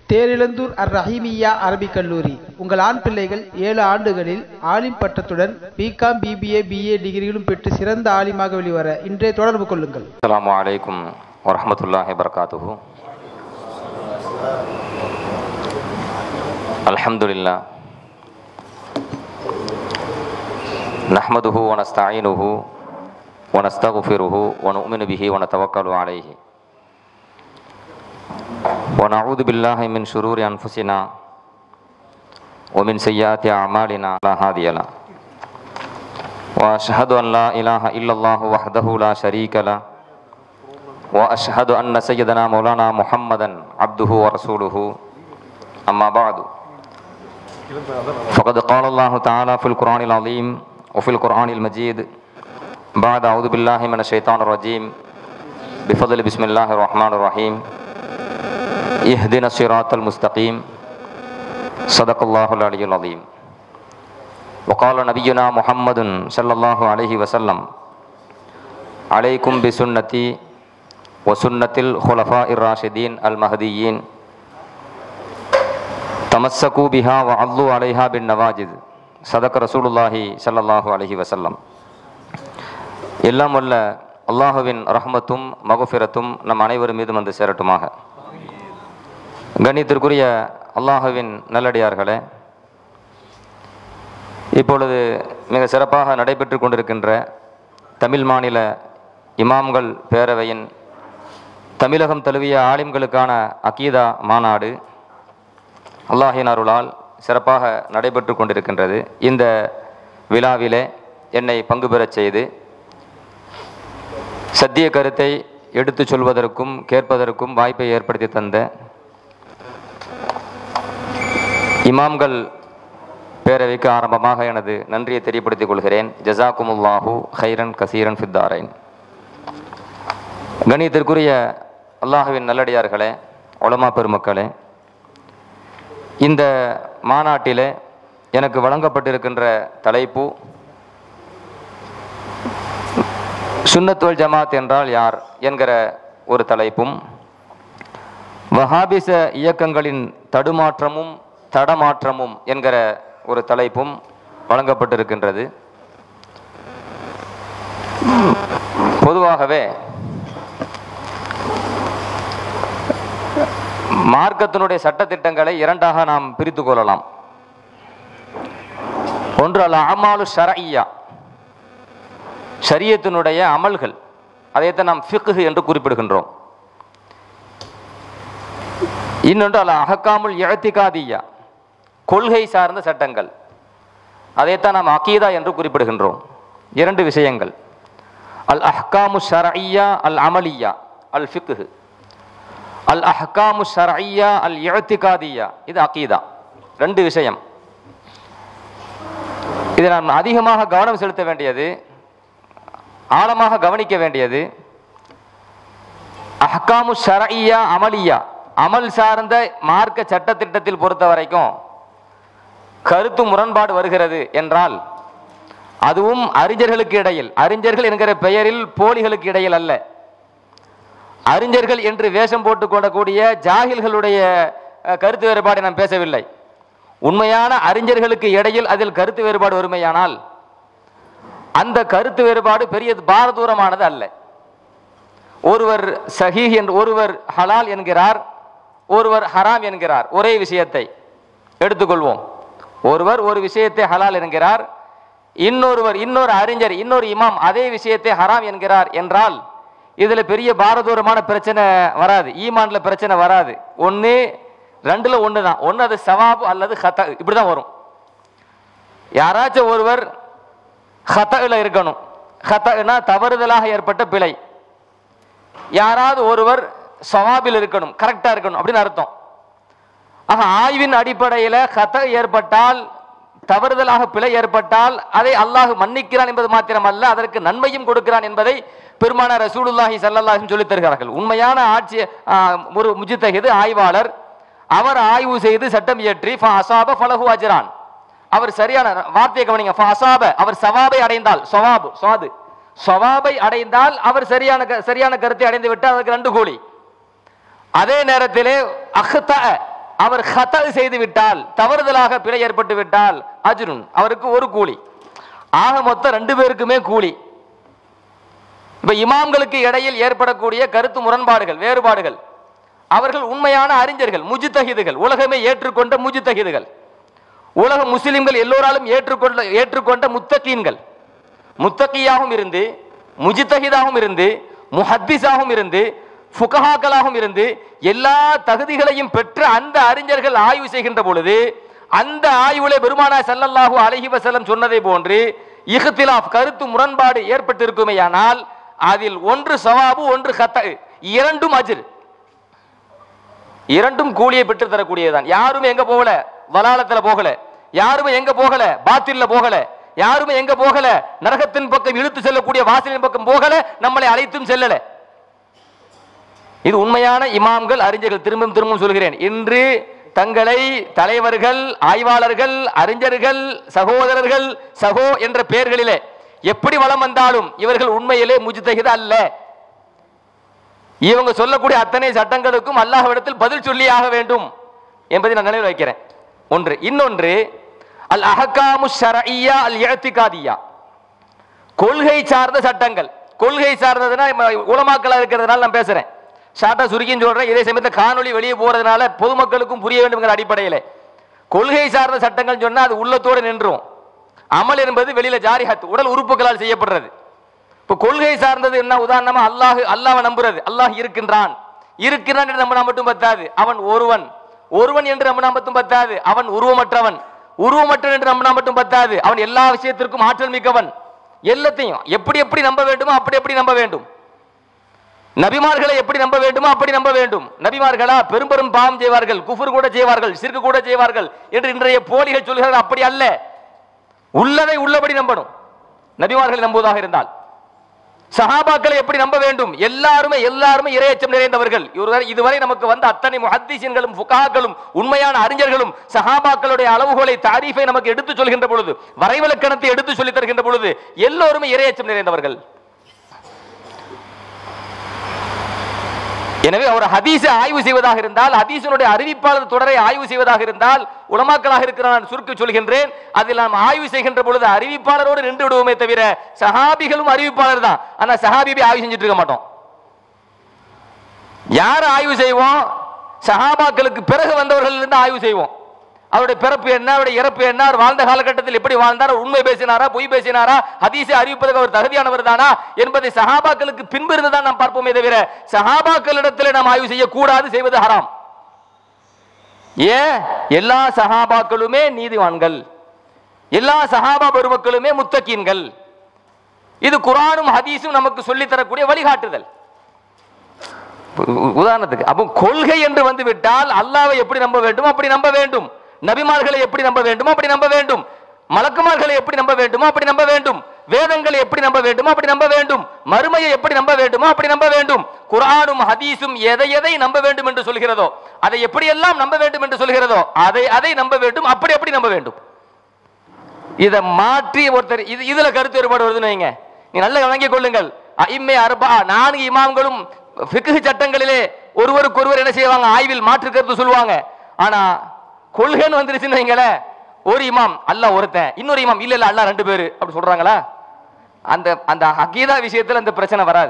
தேரிழந்தூர் அர் ரஹீமியா அரபிக் கல்லூரி உங்கள் ஆண் பிள்ளைகள் ஏழு ஆண்டுகளில் ஆலிம் பட்டத்துடன் பிகாம் பிபிஏ பிஏ டிகிரிகளும் பெற்று சிறந்த ஆலிமாக வெளிவர இன்றே தொடர்பு கொள்ளுங்கள் السلام عليكم ورحمة الله وبركاته الحمد لله نحمده ونستعينه ونستغفره ونؤمن به ونتوكل عليه ونعوذ بالله من شرور أنفسنا ومن سيئات أعمالنا لا هادي له وأشهد أن لا إله إلا الله وحده لا شريك له وأشهد أن سيدنا مولانا محمدا عبده ورسوله أما بعد فقد قال الله تعالى في القرآن العظيم وفي القرآن المجيد بعد أعوذ بالله من الشيطان الرجيم بفضل بسم الله الرحمن الرحيم اهدنا الصراط المستقيم صدق الله العلي العظيم وقال نبينا محمد صلى الله عليه وسلم عليكم بسنتي وسنة الخلفاء الراشدين المهديين تمسكوا بها وعضوا عليها بالنواجذ صدق رسول الله صلى الله عليه وسلم எல்லாம் வல்ல அல்லாஹுவின் ரஹ்மத்தும் மகஃபிரத்தும் நம் அனைவர் மீதும் வந்து சேரட்டுமாக கண்ணியத்திற்குரிய அல்லாஹுவின் நல்லடியார்களே இப்பொழுது மிக சிறப்பாக நடைபெற்று கொண்டிருக்கின்ற தமிழ் மாநில இமாம்கள் பேரவையின் தமிழகம் தழுவிய ஆலிம்களுக்கான அகீதா மாநாடு அல்லாஹின் அருளால் சிறப்பாக நடைபெற்று கொண்டிருக்கின்றது இந்த விழாவிலே என்னை பங்கு பெறச் செய்து சத்திய கருத்தை எடுத்துச் சொல்வதற்கும் கேட்பதற்கும் வாய்ப்பை ஏற்படுத்தி தந்த இமாம்கள் பேரவைக்கு ஆரம்பமாக எனது நன்றியை தெரியப்படுத்திக் கொள்கிறேன் ஜசாக்குமுல்லாஹு ஹைரன் கசீரன் ஃபித்தாரைன் கணியத்திற்குரிய அல்லாஹுவின் நல்லடியார்களே உலமா பெருமக்களே இந்த மாநாட்டிலே எனக்கு வழங்கப்பட்டிருக்கின்ற தலைப்பு சுன்னத்துவல் ஜமாத் என்றால் யார் என்கிற ஒரு தலைப்பும் வஹாபிச இயக்கங்களின் தடுமாற்றமும் தடமாற்றமும் என்கிற ஒரு தலைப்பும் வழங்கப்பட்டிருக்கின்றது பொதுவாகவே மார்க்கத்தினுடைய சட்டத்திட்டங்களை இரண்டாக நாம் பிரித்து கொள்ளலாம் ஒன்று அல் அமாலு ஷரஐயா ஷரியத்தினுடைய அமல்கள் அதைத்தான் நாம் ஃபிக்ஹு என்று குறிப்பிடுகின்றோம் இன்னொன்று அல் அஹக்காமுல் இழத்திகாதியா கொள்கை சார்ந்த சட்டங்கள் அதைத்தான் நாம் அகீதா என்று குறிப்பிடுகின்றோம் இரண்டு விஷயங்கள் அல் அஹ்காமு ஷரஐயா அல் அமலியா அல் ஃபிக்ஹு அல் அஹ்காமு ஷரஐயா அல் இழத்திகாதியா இது அகீதா ரெண்டு விஷயம் இதை நாம் அதிகமாக கவனம் செலுத்த வேண்டியது ஆழமாக கவனிக்க வேண்டியது அஹ்காமு ஷரஐயா அமலியா அமல் சார்ந்த மார்க்க சட்டத்திட்டத்தில் பொறுத்த வரைக்கும் கருத்து முரண்பாடு வருகிறது என்றால் அதுவும் அறிஞர்களுக்கு இடையில் அறிஞர்கள் என்கிற பெயரில் போலிகளுக்கு இடையில் அல்ல அறிஞர்கள் என்று வேஷம் போட்டுக் கொள்ளக்கூடிய ஜாகில்களுடைய அஹ், கருத்து வேறுபாடு நாம் பேசவில்லை உண்மையான அறிஞர்களுக்கு இடையில் அதில் கருத்து வேறுபாடு வருமையானால் அந்த கருத்து வேறுபாடு பெரிய பாரதூரமானது அல்ல ஒருவர் சஹீஹ் என்று ஒருவர் ஹலால் என்கிறார் ஒருவர் ஹராம் என்கிறார் ஒரே விஷயத்தை எடுத்துக்கொள்வோம் ஒருவர் ஒரு விஷயத்தை ஹலால் என்கிறார் இன்னொருவர் இன்னொரு அறிஞர் இன்னொரு இமாம் அதே விஷயத்தை ஹராம் என்கிறார் என்றால் இதுல பெரிய பாரதூரமான பிரச்சனை வராது ஈமான்ல பிரச்சனை வராது ஒன்று ரெண்டுல ஒன்று தான் ஒன்று அது சவாபு அல்லது ஹத்த இப்படி தான் வரும் யாராச்சும் ஒருவர் ஹத்தல இருக்கணும் ஹத்தனா தவறுதலாக ஏற்பட்ட பிழை யாராவது ஒருவர் சவாபில் இருக்கணும் கரெக்டா இருக்கணும் அப்படின்னு அர்த்தம் ஆக ஆய்வின் அடிப்படையில் ஹத்த ஏற்பட்டால் தவறுதலாக பிழை ஏற்பட்டால் அதை அல்லாஹ் மன்னிக்கிறான் என்பது மாத்திரமல்ல அதற்கு நன்மையும் கொடுக்கிறான் என்பதை பெருமான ரசூலுல்லாஹி ஸல்லல்லாஹு சொல்லித் தருகிறார்கள் உண்மையான ஆட்சி ஆ, ஒரு முஜித்தஹிது ஆய்வாளர் அவர் ஆய்வு செய்து சட்டம் இயற்றி ஃப அசாப ஃபலஹு அஜ்ரான் அவர் சரியான வார்த்தையை கவனிங்க ஃப அசாப அவர் சவாபை அடைந்தால் சவாபு சுவாது சவாபை அடைந்தால் அவர் சரியான க- சரியான கருத்தை அடைந்து விட்டால் அதற்கு ரெண்டு கூலி அதே நேரத்திலே அஹ்த அவர் ஹத செய்து விட்டால் தவறுதலாக பிழை ஏற்பட்டு விட்டால் அஜ்ருன் அவருக்கு ஒரு கூலி ஆக மொத்தம் ரெண்டு பேருக்குமே கூலி இப்ப இமாம்களுக்கு இடையில் ஏற்படக்கூடிய கருத்து முரண்பாடுகள் வேறுபாடுகள் அவர்கள் உண்மையான அறிஞர்கள் முஜித்தஹிதுகள் உலகமே ஏற்றுக்கொண்ட முஜித்தஹிதுகள் உலக முஸ்லிம்கள் எல்லோராலும் ஏற்றுக்கொண்ட ஏற்றுக்கொண்ட முத்தகீன்கள் முத்தகியாகவும் இருந்து முஜித்தஹிதாகவும் இருந்து முஹத்திஸாகவும் இருந்து ஃபுகஹாக்களாகவும் இருந்து எல்லா தகுதிகளையும் பெற்ற அந்த அறிஞர்கள் ஆய்வு செய்கின்ற பொழுது அந்த ஆய்வுல பெருமானா ஸல்லல்லாஹு அலைஹி வஸல்லம் சொன்னதை போன்று இஹ்திலாஃப் கருத்து முரண்பாடு ஏற்பட்டிருக்குமேயானால் அதில் ஒன்று சவாபு ஒன்று ஹத்த இரண்டும் அஜிர் இரண்டும் கூலியை பெற்று தரக்கூடியதுதான் யாருமே எங்க போகல வலாலத்துல போகல யாருமே எங்க போகல பாத்தில்ல போகல யாருமே எங்க போகல நரகத்தின் பக்கம் இழுத்து செல்லக்கூடிய வாசலின் பக்கம் போகல நம்மளை அழைத்தும் செல்லல இது உண்மையான இமாம்கள் அறிஞர்கள் திரும்பவும் திரும்பவும் சொல்கிறேன் இன்று தங்களை தலைவர்கள் ஆய்வாளர்கள் அறிஞர்கள் சகோதரர்கள் சகோ என்ற பெயர்களிலே எப்படி வளம் வந்தாலும் இவர்கள் உண்மையிலே முஜ்தஹித் அல்ல இவங்க சொல்லக்கூடிய அத்தனை சட்டங்களுக்கும் அல்லாஹ்விடத்தில் பதில் சொல்லியாக வேண்டும் என்பதை நான் நினைவில் வைக்கிறேன் ஒன்று இன்னொன்று அல் அஹகாமு ஷரஇய்யா அல் இஅ்திகாதியா கொள்கை சார்ந்த சட்டங்கள் கொள்கை சார்ந்ததுன்னா உலமாக்களா இருக்கிறதுனால நான் பேசுறேன் ஷார்ட்டா சுருக்கின்னு சொல்றேன் இதே சமயத்தில் காணொளி வெளியே போறதுனால பொதுமக்களுக்கும் புரிய வேண்டும்ங்கிற அடிப்படையில் கொள்கை சார்ந்த சட்டங்கள் சொன்னா அது உள்ளத்தோடு நின்றும் அமல் என்பது வெளியில ஜாரிஹத் உடல் உறுப்புகளால் செய்யப்படுறது இப்போ கொள்கை சார்ந்தது என்ன உதாரணமா அல்லாஹ் அல்லாஹ்வை நம்புறது அல்லாஹ் இருக்கின்றான் இருக்கிறான் என்று நம்பினா மட்டும் பத்தாது அவன் ஒருவன் ஒருவன் என்று நம்பினா மட்டும் பத்தாது அவன் உருவமற்றவன் உருவமற்றவன் என்று நம்பினா மட்டும் பத்தாது அவன் எல்லா விஷயத்திற்கும் ஆற்றல் மிக்கவன் எல்லாத்தையும் எப்படி எப்படி நம்ப வேண்டுமோ அப்படி எப்படி நம்ப வேண்டும் நபிமார்களை எப்படி நம்ப வேண்டுமோ அப்படி நம்ப வேண்டும் நபிமார்களா பெரும் பெரும் பாவம் செய்வார்கள் குஃபர் கூட செய்வார்கள் சிறுக்கு கூட செய்வார்கள் என்று இன்றைய போலிகள் சொல்கிறார்கள் அப்படி அல்ல உள்ளதை உள்ளபடி நம்பணும் நபிமார்களை நம்புவதாக இருந்தால் சஹாபாக்களை எப்படி நம்ப வேண்டும் எல்லாருமே எல்லாருமே இரையச்சம் நிறைந்தவர்கள் இதுவரை இதுவரை நமக்கு வந்த அத்தனை முஹத்திசீன்களும் ஃபுகாக்களும் உண்மையான அறிஞர்களும் சஹாபாக்களுடைய அளவுகோலை தாரீஃபை நமக்கு எடுத்து சொல்கின்ற பொழுது வரைவிலக்கணத்தை எடுத்து சொல்லித் தருகின்ற பொழுது எல்லோருமே இரையச்சம் நிறைந்தவர்கள் எனவே அவர் ஹதீஸை ஆய்வு செய்வதாக இருந்தால் ஹதீஸினுடைய அறிவிப்பாளர் தொடரை ஆய்வு செய்வதாக இருந்தால் உலமாக்களாக இருக்கிற நான் சுருக்கி சொல்கின்றேன் அதில் நாம் ஆய்வு செய்கின்ற பொழுது அறிவிப்பாளரோடு நின்று விடுவோமே தவிர சஹாபிகளும் அறிவிப்பாளர் தான் ஆனா சஹாபிபி ஆய்வு செஞ்சுட்டு இருக்க மாட்டோம் யார் ஆய்வு செய்வோம் சஹாபாக்களுக்கு பிறகு வந்தவர்கள் இருந்து ஆய்வு செய்வோம் அவருடைய பிறப்பு என்ன அவருடைய இறப்பு என்ன அவர் வாழ்ந்த காலகட்டத்தில் எப்படி வாழ்ந்தார் அவர் உண்மை பேசினாரா பொய் பேசினாரா ஹதீஸை அறிவிப்பதற்கு அவர் தகுதியானவர் தானா என்பதை சஹாபாக்களுக்கு பின்பு இருந்து தான் நாம் பார்ப்போமே தவிர சஹாபாக்களிடத்தில் நாம் ஆய்வு செய்யக்கூடாது செய்வது ஹராம் ஏன் எல்லா சஹாபாக்களுமே நீதிவான்கள் எல்லா சஹாபா பெருமக்களுமே முத்தகீன்கள் இது குரானும் ஹதீஸும் நமக்கு சொல்லித் தரக்கூடிய வழிகாட்டுதல் உ- உதாரணத்துக்கு அப்போ கொள்கை என்று வந்து விட்டால் அல்லாவை எப்படி நம்ப வேண்டும் அப்படி நம்ப வேண்டும் நபிமார்களை எப்படி நம்ப வேண்டுமோ அப்படி நம்ப வேண்டும் மலக்குமார்களை எப்படி நம்ப வேண்டுமோ அப்படி நம்ப வேண்டும் வேதங்களை எப்படி நம்ப வேண்டுமோ அப்படி நம்ப வேண்டும் மறுமையை எப்படி நம்ப வேண்டுமோ அப்படி நம்ப வேண்டும் குர்ஆனும் ஹதீஸும் எதை எதை நம்ப வேண்டும் என்று சொல்கிறதோ அதை எப்படியெல்லாம் நம்ப வேண்டும் என்று சொல்கிறதோ அதை அதை நம்ப வேண்டும் அப்படி அப்படி நம்ப வேண்டும் இதை மாற்றி ஒருத்தர் இது இதுல கருத்து வேறுபாடு வருதுன்னு வைங்க நீ நல்ல வழங்கிக் கொள்ளுங்கள் ஐம்மே அர்பா நான்கு இமாம்களும் ஃபிக்ஹ் சட்டங்களிலே ஒருவருக்கு ஒருவர் என்ன செய்வாங்க ஆய்வில் மாற்று கருத்து சொல்லுவாங்க ஆனா கொள்கைன்னு வந்துருச்சுன்னு வைங்களேன் ஒரு இமாம் அல்லாஹ் ஒருத்தன் இன்னொரு இமாம் இல்ல இல்ல அல்லாஹ் ரெண்டு பேரு அப்படி சொல்றாங்களா அந்த அந்த அகீதா விஷயத்துல அந்த பிரச்சனை வராது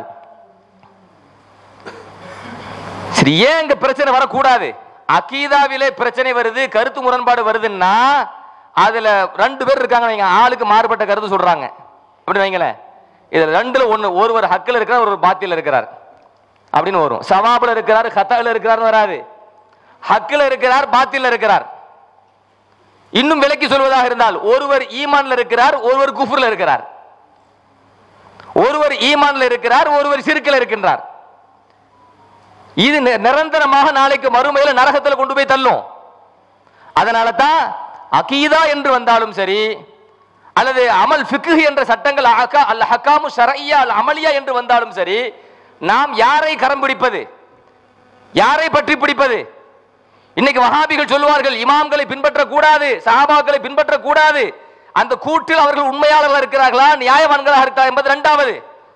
சரி ஏன் இங்க பிரச்சனை வரக்கூடாது அகீதாவிலே பிரச்சனை வருது கருத்து முரண்பாடு வருதுன்னா அதுல ரெண்டு பேர் இருக்காங்க வைங்க ஆளுக்கு மாறுபட்ட கருத்து சொல்றாங்க அப்படி வைங்களேன் இதுல ரெண்டுல ஒண்ணு ஒருவர் ஹக்கில் இருக்கிறார் ஒரு பாத்தியில் இருக்கிறார் அப்படின்னு வரும் சவாபுல இருக்கிறார் ஹத்தால இருக்கிறார்னு வராது ஹக்கில் இருக்கிறார் பாத்தியில் இருக்கிறார் இன்னும் விலக்கி சொல்வதாக இருந்தால் ஒருவர் ஈமான்ல இருக்கிறார் ஒருவர் குஃபுர்ல இருக்கிறார் ஒருவர் ஈமான்ல இருக்கிறார் ஒருவர் சிறுக்கில் இருக்கின்றார் இது நி- நிரந்தரமாக நாளைக்கு மறுமையில நரகத்துல கொண்டு போய் தள்ளும் அதனால தான் அகீதா என்று வந்தாலும் சரி அல்லது அமல் ஃபிக்ஹ் என்ற சட்டங்கள் அகா அல்ல ஹக்காமு ஷரய்யா அல் அமலியா என்று வந்தாலும் சரி நாம் யாரை கரம் பிடிப்பது யாரை பற்றி பிடிப்பது இன்னைக்கு வஹாபிகள் சொல்லுவார்கள் இமாம்களை பின்பற்ற கூடாது சஹாபாக்களை பின்பற்ற கூடாது அந்த கூட்டில் அவர்கள் உண்மையாளர்கள் இருக்கிறார்களா நியாயவான்களாக இருக்கிறார் என்பது இரண்டாவது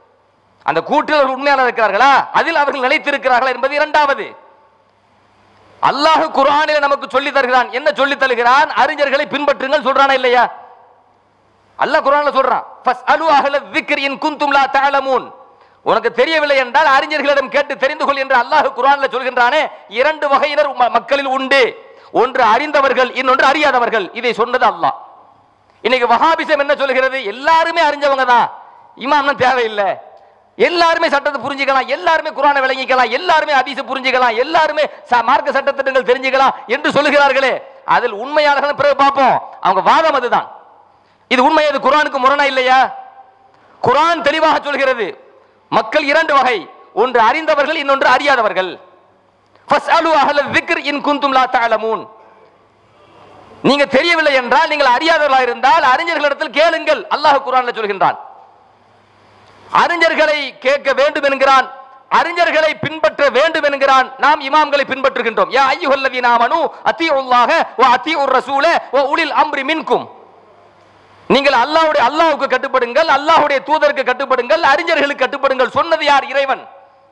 அந்த கூட்டில் அவர்கள் உண்மையாளர் இருக்கிறார்களா அதில் அவர்கள் நிலைத்திருக்கிறார்களா என்பது இரண்டாவது அல்லாஹ் குர்ஆனில் நமக்கு சொல்லி தருகிறான் என்ன சொல்லி தருகிறான் அறிஞர்களை பின்பற்றுங்கள் சொல்றானா இல்லையா அல்லாஹ் குர்ஆன்ல சொல்றான் ஃபஸ்அலு அஹ்ல ذிக்ர் இன் குன்தும் லா தஅலமூன் உனக்கு தெரியவில்லை என்றால் அறிஞர்களிடம் கேட்டு தெரிந்து கொள் என்று அல்லாஹ் குர்ஆன்ல சொல்கின்றானே இரண்டு வகையினர் ம- மக்களில் உண்டு ஒன்று அறிந்தவர்கள் இன்னொன்று அறியாதவர்கள் இதை சொன்னது அல்லாஹ் இன்னைக்கு வஹாபிசம் என்ன சொல்கிறது எல்லாருமே அறிஞ்சவங்க தான் இமாம்லாம் தேவையில்லை எல்லாருமே சட்டத்தை புரிஞ்சுக்கலாம் எல்லாருமே குரானை விளங்கிக்கலாம் எல்லாருமே ஹதீஸை புரிஞ்சுக்கலாம் எல்லாருமே ச- மார்க்க சட்டத்திட்டங்கள் தெரிஞ்சுக்கலாம் என்று சொல்லுகிறார்களே அதில் உண்மையாளர்கள் பிறகு பார்ப்போம் அவங்க வாதம் அதுதான் இது உண்மை அது குரானுக்கு முரணா இல்லையா குரான் தெளிவாக சொல்கிறது மக்கள் இரண்டு வகை ஒன்று அறிந்தவர்கள் இன்னொன்று அறியாதவர்கள் ஃபஸ்அலு அஹ்ல ذிக்ர் இன் குன்தும் லா தஅலமூன் நீங்க தெரியவில்லை என்றால் நீங்கள் அறியாதவர்களாக இருந்தால் அறிஞர்களிடத்தில் கேளுங்கள் அல்லாஹ் குர்ஆன்ல சொல்கின்றான் அறிஞர்களை கேட்க வேண்டும் என்கிறான் அறிஞர்களை பின்பற்ற வேண்டும் என்கிறான் நாம் இமாம்களை பின்பற்றுகின்றோம் யா ஐயுஹல்லதீன ஆமனு அத்தீஉல்லாஹ வ அத்தீஉர் ரசூல வ உலில் அம்ரி மின்கும் நீங்கள் அல்லாஹ்வுடைய அல்லாஹ்வுக்கு கட்டுப்படுங்கள் அல்லாஹ்வுடைய தூதருக்கு கட்டுப்படுங்கள் அறிஞர்களுக்கு கட்டுப்படுங்கள் சொன்னது யார் இறைவன்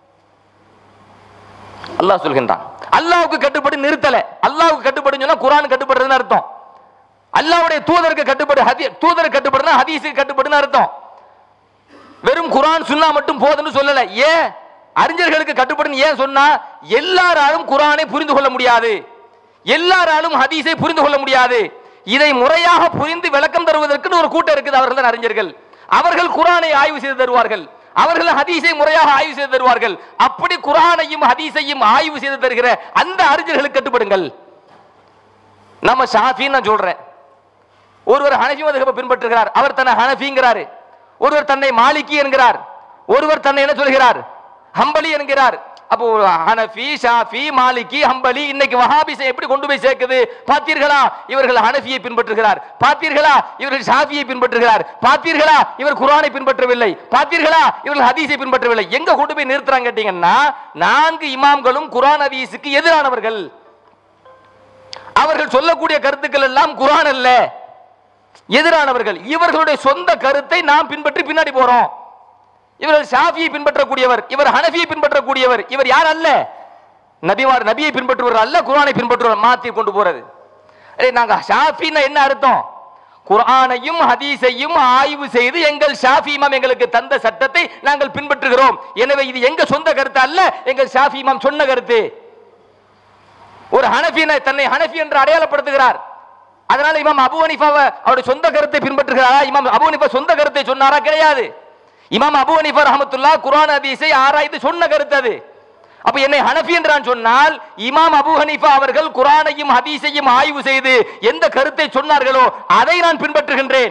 அல்லாஹ் சொல்கின்றான் அல்லாஹ்வுக்கு கட்டுப்படி நிறுத்தல அல்லாஹ்வுக்கு கட்டுப்படுன்னு சொன்னா குர்ஆன் கட்டுப்படுறதுன்னு அர்த்தம் அல்லாஹ்வுடைய தூதருக்கு கட்டுப்படு ஹதி தூதருக்கு கட்டுப்படுனா ஹதீஸுக்கு கட்டுப்படுன்னு அர்த்தம் வெறும் குர்ஆன் சுன்னா மட்டும் போதுன்னு சொல்லல ஏன் அறிஞர்களுக்கு கட்டுப்படுன்னு ஏன் சொன்னா எல்லாராலும் குர்ஆனை புரிந்து கொள்ள முடியாது எல்லாராலும் ஹதீஸை புரிந்து கொள்ள முடியாது இதை முறையாக புரிந்து விளக்கம் தருவதற்குன்னு ஒரு கூட்டம் இருக்குது அவர்கள் தான் அறிஞர்கள் அவர்கள் குர்ஆனை ஆய்வு செய்து தருவார்கள் அவர்கள் ஹதீஸை முறையாக ஆய்வு செய்து தருவார்கள் அப்படி குர்ஆனையும் ஹதீஸையும் ஆய்வு செய்து தருகிற அந்த அறிஞர்களுக்கு கட்டுப்படுங்கள் நம்ம ஷாஃபின்னு நான் சொல்றேன் ஒருவர் ஹனஃபி மதுஹபை பின்பற்றுகிறார் அவர் தன்னை ஹனஃபிங்கிறாரு ஒருவர் தன்னை மாலிகி என்கிறார் ஒருவர் தன்னை என்ன சொல்கிறார் ஹம்பலி என்கிறார் அப்போ ஹனஃபி ஷாஃபி மாலிகி ஹம்பலி இன்னைக்கு வஹாபிஸை எப்படி கொண்டு போய் சேர்க்குது பார்த்தீர்களா இவர்கள் ஹனஃபியை பின்பற்றுகிறார் பார்த்தீர்களா இவர்கள் ஷாஃபியை பின்பற்றுகிறார் பார்த்தீர்களா இவர் குர்ஆனை பின்பற்றவில்லை பார்த்தீர்களா இவர்கள் ஹதீஸை பின்பற்றவில்லை எங்க கொண்டு போய் நிறுத்துறாங்க கேட்டீங்கன்னா நான்கு இமாம்களும் குர்ஆன் ஹதீஸுக்கு எதிரானவர்கள் அவர்கள் சொல்லக்கூடிய கருத்துக்கள் எல்லாம் குர்ஆன் அல்ல எதிரானவர்கள் இவர்களுடைய சொந்த கருத்தை நாம் பின்பற்றி பின்னாடி போறோம் இவர்கள் ஷாஃபியை பின்பற்றக்கூடியவர் இவர் ஹனஃபியை பின்பற்றக்கூடியவர் இவர் யார் அல்ல நபிமார் நபியை பின்பற்றுவர் அல்ல குர்ஆனை பின்பற்றுவர் மாத்தி கொண்டு போறது ஏய் நாங்க ஷாஃபின்னா என்ன அர்த்தம் குர்ஆனையும் ஹதீஸையும் ஆய்வு செய்து எங்கள் ஷாஃபி இமாம் எங்களுக்கு தந்த சட்டத்தை நாங்கள் பின்பற்றுகிறோம் எனவே இது எங்க சொந்த கருத்து அல்ல எங்கள் ஷாஃபி இமாம் சொன்ன கருத்து ஒரு ஹனஃபினை தன்னை ஹனஃபி என்று அடையாளப்படுத்துகிறார் அதனால இமாம் அபு ஹனீஃபாவை அவருடைய சொந்த கருத்தை பின்பற்றுகிறாரா இமாம் அபு ஹனீஃபா சொந்த கருத்தை சொன்னாரா கிடையாது இமாம் அபு ஹனீஃபா ரஹமத்துல்லா குர்ஆன் ஹதீஸை ஆராய்ந்து சொன்ன கருத்து அது அப்ப என்னை ஹனஃபி என்றான் சொன்னால் இமாம் அபு ஹனீஃபா அவர்கள் குர்ஆனையும் ஹதீஸையும் ஆய்வு செய்து எந்த கருத்தை சொன்னார்களோ அதை நான் பின்பற்றுகின்றேன்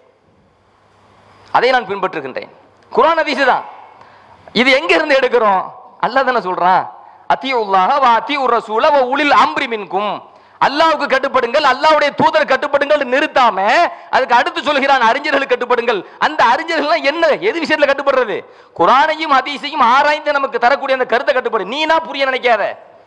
அதை நான் பின்பற்றுகின்றேன் குர்ஆன் ஹதீஸ் தான் இது எங்க இருந்து எடுக்கிறோம் அல்லாஹ் தானே சொல்றான் அத்தியுல்லாஹ வ அத்தியுர் ரசூல வ உலில் அம்ரி மின்கும் அல்லாஹ்வுக்கு கட்டுப்படுங்கள் அல்லாஹ்வுடைய தூதர் கட்டுப்படுங்கள் நிறுத்தாம அதுக்கு அடுத்து சொல்கிறான் அறிஞர்களுக்கு கட்டுப்படுங்கள் அந்த அறிஞர்கள் என்ன எது விஷயத்துல கட்டுப்படுறது குர்ஆனையும் ஹதீஸையும் ஆராய்ந்து நமக்கு தரக்கூடிய அந்த கருத்தை கட்டுப்படு நீனா புரிய நினைக்காத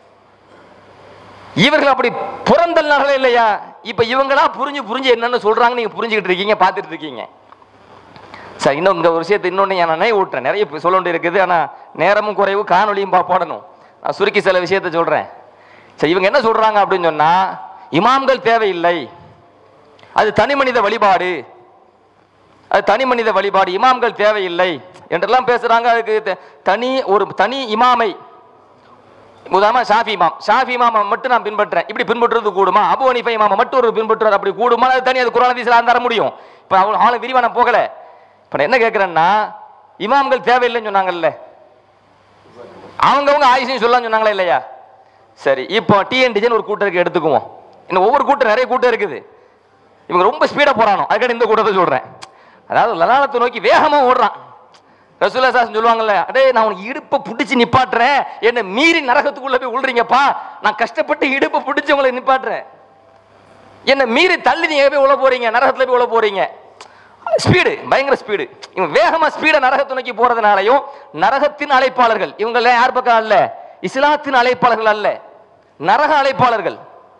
இவர்கள் அப்படி புறந்தள்ளார்களே இல்லையா இப்ப இவங்களா புரிஞ்சு புரிஞ்சு என்னன்னு சொல்றாங்க நீங்க புரிஞ்சுக்கிட்டு இருக்கீங்க பார்த்துட்டு இருக்கீங்க சரி இன்னும் இந்த ஒரு விஷயத்தை இன்னொன்று நான் நினைவு விட்டுறேன் நிறைய இப்ப சொல்ல வேண்டியது இருக்குது ஆனால் நேரமும் குறைவு காணொலியும் பா போடணும் நான் சுருக்கி சில விஷயத்தை சொல்கிறேன் சரி இவங்க என்ன சொல்கிறாங்க அப்படின்னு சொன்னால் இமாம்கள் தேவையில்லை அது தனி மனித வழிபாடு அது தனி மனித வழிபாடு இமாம்கள் தேவையில்லை என்றெல்லாம் பேசுகிறாங்க அதுக்கு த- தனி ஒரு தனி இமாமை உதாரணமா ஷாஃபி இமாம் ஷாஃபி இமாமை மட்டும் நான் பின்பற்றேன் இப்படி பின்பற்றுறது கூடுமா அபு ஹனீஃபா இமாமை மட்டும் ஒரு பின்பற்றுறது அப்படி கூடுமா அது தனி அது குரான் ஹதீஸ்ல தர முடியும் இப்போ அவள் ஆளு விரிவா நான் போகல இப்போ நான் என்ன கேட்குறேன்னா இமாம்கள் தேவையில்லைன்னு சொன்னாங்கல்ல அவங்கவங்க ஆயுஷையும் சொல்லலாம் சொன்னாங்களா இல்லையா சரி இப்போ டிஎன்டிஜன் ஒரு கூட்டம் இருக்கு எடுத்துக்குவோம் இன்னும் ஒவ்வொரு கூட்டம் நிறைய கூட்டம் இருக்குது இவங்க ரொம்ப ஸ்பீடா போறானோ அதுக்காக இந்த கூட்டத்தை சொல்றேன் அதாவது லலாலத்தை நோக்கி வேகமா ஓடுறான் ரசூல்லா சாசன் சொல்லுவாங்கல்ல அடே நான் உனக்கு இடுப்பை பிடிச்சி நிப்பாட்டுறேன் என்னை மீறி நரகத்துக்குள்ள போய் விழுறீங்கப்பா நான் கஷ்டப்பட்டு இடுப்பை பிடிச்சி உங்களை நிப்பாட்டுறேன் என்னை மீறி தள்ளி நீங்க போய் உள்ள போறீங்க நரகத்துல போய் உள்ள போறீங்க ஸ்பீடு பயங்கர ஸ்பீடு இவங்க வேகமா ஸ்பீடை நரகத்தை நோக்கி போறதுனாலையும் நரகத்தின் அழைப்பாளர்கள் இவங்க யார் பக்கம் அல்ல இஸ்லாத்தின் அழைப்பாளர்கள் அல்ல நரக அழைப்பாளர்கள்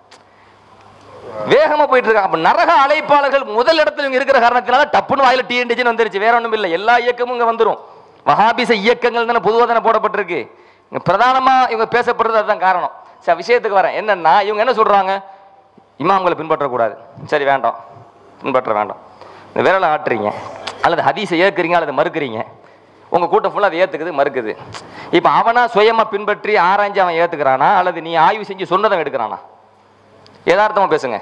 வேகமா போயிட்டு இருக்காங்க அப்ப நரக அழைப்பாளர்கள் முதல் இடத்துல இவங்க இருக்கிற காரணத்தினால டப்புன்னு வாயில டிஎன்டிஜன் வந்துருச்சு வேற ஒண்ணும் இல்லை எல்லா இயக்கமும் இங்க வந்துரும் வஹாபிச இயக்கங்கள் தானே பொதுவாக தானே போடப்பட்டிருக்கு இங்க பிரதானமா இவங்க பேசப்படுறது அதுதான் காரணம் சரி விஷயத்துக்கு வரேன் என்னன்னா இவங்க என்ன சொல்றாங்க இமாம்களை பின்பற்றக்கூடாது சரி வேண்டாம் பின்பற்ற வேண்டாம் இந்த விரலை ஆட்டுறீங்க அல்லது ஹதீஸை ஏற்கிறீங்க அல்லது மறுக்கிறீங்க உங்க கூட்டம் ஃபுல்லாக அதை ஏத்துக்குது மறுக்குது இப்போ அவனா சுயமா பின்பற்றி ஆராய்ஞ்சு அவன் ஏத்துக்கிறானா அல்லது நீ ஆய்வு செஞ்சு சொன்னதை எடுக்கிறானா யதார்த்தமா பேசுங்க